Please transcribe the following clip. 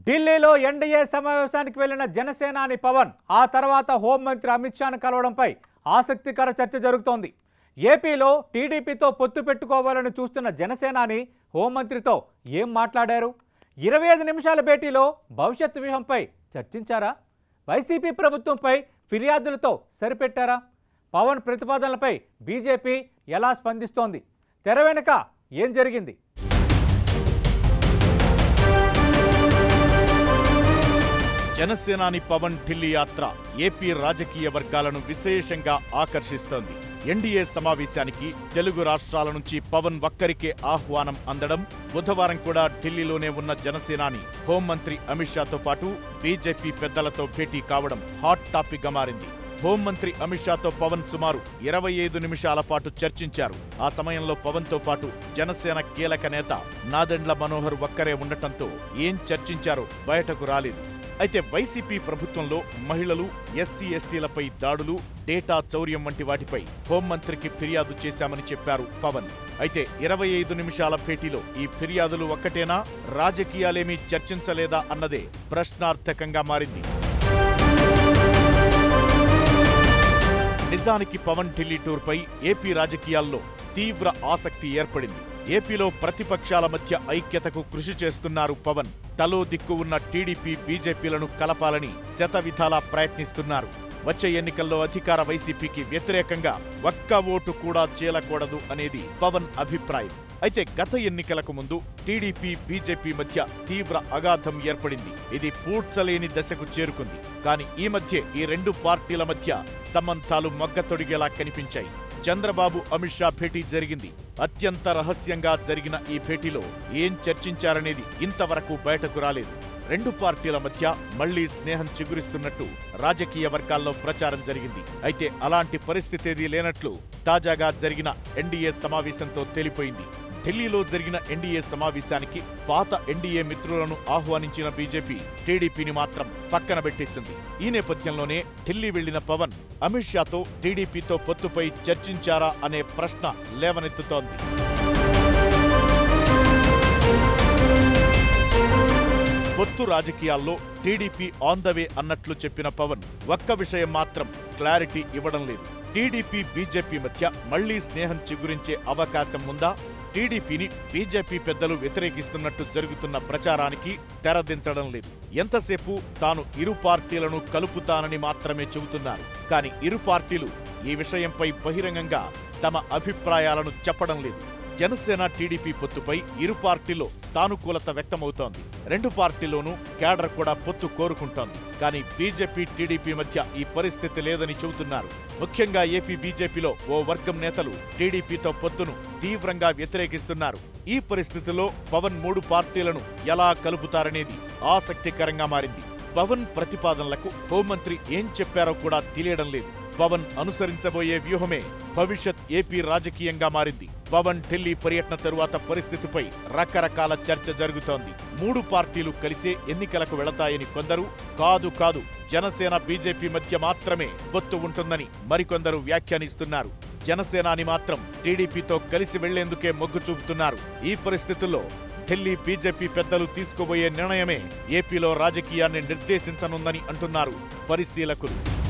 ఢిల్లీలో ఎన్డీఏ సమావేశానికి వెళ్లిన జనసేనాని పవన్ ఆ తర్వాత హోంమంత్రి అమిత్ షాను కలవడంపై ఆసక్తికర చర్చ జరుగుతోంది ఏపీలో టీడీపీతో పొత్తు పెట్టుకోవాలని చూస్తున్న జనసేనాని హోంమంత్రితో ఏం మాట్లాడారు ఇరవై ఐదు నిమిషాల భేటీలో భవిష్యత్ వ్యూహంపై చర్చించారా వైసీపీ ప్రభుత్వంపై ఫిర్యాదులతో సరిపెట్టారా పవన్ ప్రతిపాదనలపై బీజేపీ ఎలా స్పందిస్తోంది తెర వెనుక ఏం జరిగింది జనసేనాని పవన్ ఢిల్లీ యాత్ర ఏపీ రాజకీయ వర్గాలను విశేషంగా ఆకర్షిస్తోంది ఎన్డీఏ సమావేశానికి తెలుగు రాష్ట్రాల నుంచి పవన్ ఒక్కరికే ఆహ్వానం అందడం బుధవారం కూడా ఢిల్లీలోనే ఉన్న జనసేనాని హోంమంత్రి అమిత్ షాతో పాటు బీజేపీ పెద్దలతో భేటీ కావడం హాట్ టాపిక్ గా మారింది హోంమంత్రి అమిత్ షాతో పవన్ సుమారు ఇరవై ఐదు నిమిషాల పాటు చర్చించారు ఆ సమయంలో పవన్ తో పాటు జనసేన కీలక నేత నాదెండ్ల మనోహర్ ఒక్కరే ఉండటంతో ఏం చర్చించారో బయటకు రాలేదు అయితే వైసీపీ ప్రభుత్వంలో మహిళలు ఎస్సీ ఎస్టీలపై దాడులు డేటా చౌర్యం వంటి వాటిపై హోంమంత్రికి ఫిర్యాదు చేశామని చెప్పారు పవన్ అయితే ఇరవై ఐదు నిమిషాల భేటీలో ఈ ఫిర్యాదులు ఒక్కటేనా రాజకీయాలేమీ చర్చించలేదా అన్నదే ప్రశ్నార్థకంగా మారింది నిజానికి పవన్ ఢిల్లీ టూర్పై ఏపీ రాజకీయాల్లో తీవ్ర ఆసక్తి ఏర్పడింది ఏపీలో ప్రతిపక్షాల మధ్య ఐక్యతకు కృషి చేస్తున్నారు పవన్ తలో దిక్కు ఉన్న టీడీపీ బీజేపీలను కలపాలని శతవిధాలా ప్రయత్నిస్తున్నారు వచ్చే ఎన్నికల్లో అధికార వైసీపీకి వ్యతిరేకంగా ఒక్క ఓటు కూడా చీలకూడదు అనేది పవన్ అభిప్రాయం అయితే గత ఎన్నికలకు ముందు టీడీపీ బీజేపీ మధ్య తీవ్ర అగాధం ఏర్పడింది ఇది పూడ్చలేని దశకు చేరుకుంది కానీ ఈ మధ్య ఈ రెండు పార్టీల మధ్య సంబంధాలు మొగ్గతొడిగేలా కనిపించాయి చంద్రబాబు అమిత్ షా భేటీ జరిగింది అత్యంత రహస్యంగా జరిగిన ఈ భేటీలో ఏం చర్చించారనేది ఇంతవరకు బయటకు రాలేదు రెండు పార్టీల మధ్య మళ్లీ స్నేహం చిగురిస్తున్నట్టు రాజకీయ వర్గాల్లో ప్రచారం జరిగింది అయితే అలాంటి పరిస్థితేదీ లేనట్లు తాజాగా జరిగిన ఎన్డీఏ సమావేశంతో తేలిపోయింది ఢిల్లీలో జరిగిన ఎన్డీఏ సమావేశానికి పాత ఎన్డీఏ మిత్రులను ఆహ్వానించిన బీజేపీ టీడీపీని మాత్రం పక్కన పెట్టేసింది ఈ నేపథ్యంలోనే ఢిల్లీ వెళ్లిన పవన్ అమిత్ షాతో టీడీపీతో పొత్తుపై చర్చించారా అనే ప్రశ్న లేవనెత్తుతోంది పొత్తు రాజకీయాల్లో టీడీపీ ఆన్ ద వే అన్నట్లు చెప్పిన పవన్ ఒక్క విషయం మాత్రం క్లారిటీ ఇవ్వడం లేదు టీడీపీ బీజేపీ మధ్య మళ్లీ స్నేహం చిగురించే అవకాశం ఉందా టీడీపీని బీజేపీ పెద్దలు వ్యతిరేకిస్తున్నట్టు జరుగుతున్న ప్రచారానికి తెరదించడం లేదు ఎంతసేపు తాను ఇరు పార్టీలను కలుపుతానని మాత్రమే చెబుతున్నారు కానీ ఇరు పార్టీలు ఈ విషయంపై బహిరంగంగా తమ అభిప్రాయాలను చెప్పడం లేదు జనసేన టీడీపీ పొత్తుపై ఇరు పార్టీలో సానుకూలత వ్యక్తమవుతోంది రెండు పార్టీలోనూ కేడర్ కూడా పొత్తు కోరుకుంటోంది కానీ బీజేపీ టీడీపీ మధ్య ఈ పరిస్థితి లేదని చెబుతున్నారు ముఖ్యంగా ఏపీ బీజేపీలో ఓ వర్గం నేతలు టీడీపీతో పొత్తును తీవ్రంగా వ్యతిరేకిస్తున్నారు ఈ పరిస్థితిలో పవన్ మూడు పార్టీలను ఎలా కలుపుతారనేది ఆసక్తికరంగా మారింది పవన్ ప్రతిపాదనలకు హోంమంత్రి ఏం చెప్పారో కూడా తెలియడం లేదు పవన్ అనుసరించబోయే వ్యూహమే భవిష్యత్ ఏపీ రాజకీయంగా మారింది పవన్ ఢిల్లీ పర్యటన తరువాత పరిస్థితిపై రకరకాల చర్చ జరుగుతోంది మూడు పార్టీలు కలిసే ఎన్నికలకు వెళతాయని కొందరు కాదు కాదు జనసేన బీజేపీ మధ్య మాత్రమే పొత్తు ఉంటుందని మరికొందరు వ్యాఖ్యానిస్తున్నారు జనసేనాని మాత్రం టీడీపీతో కలిసి వెళ్లేందుకే మొగ్గు చూపుతున్నారు ఈ పరిస్థితుల్లో ఢిల్లీ బీజేపీ పెద్దలు తీసుకోబోయే నిర్ణయమే ఏపీలో రాజకీయాన్ని నిర్దేశించనుందని అంటున్నారు పరిశీలకులు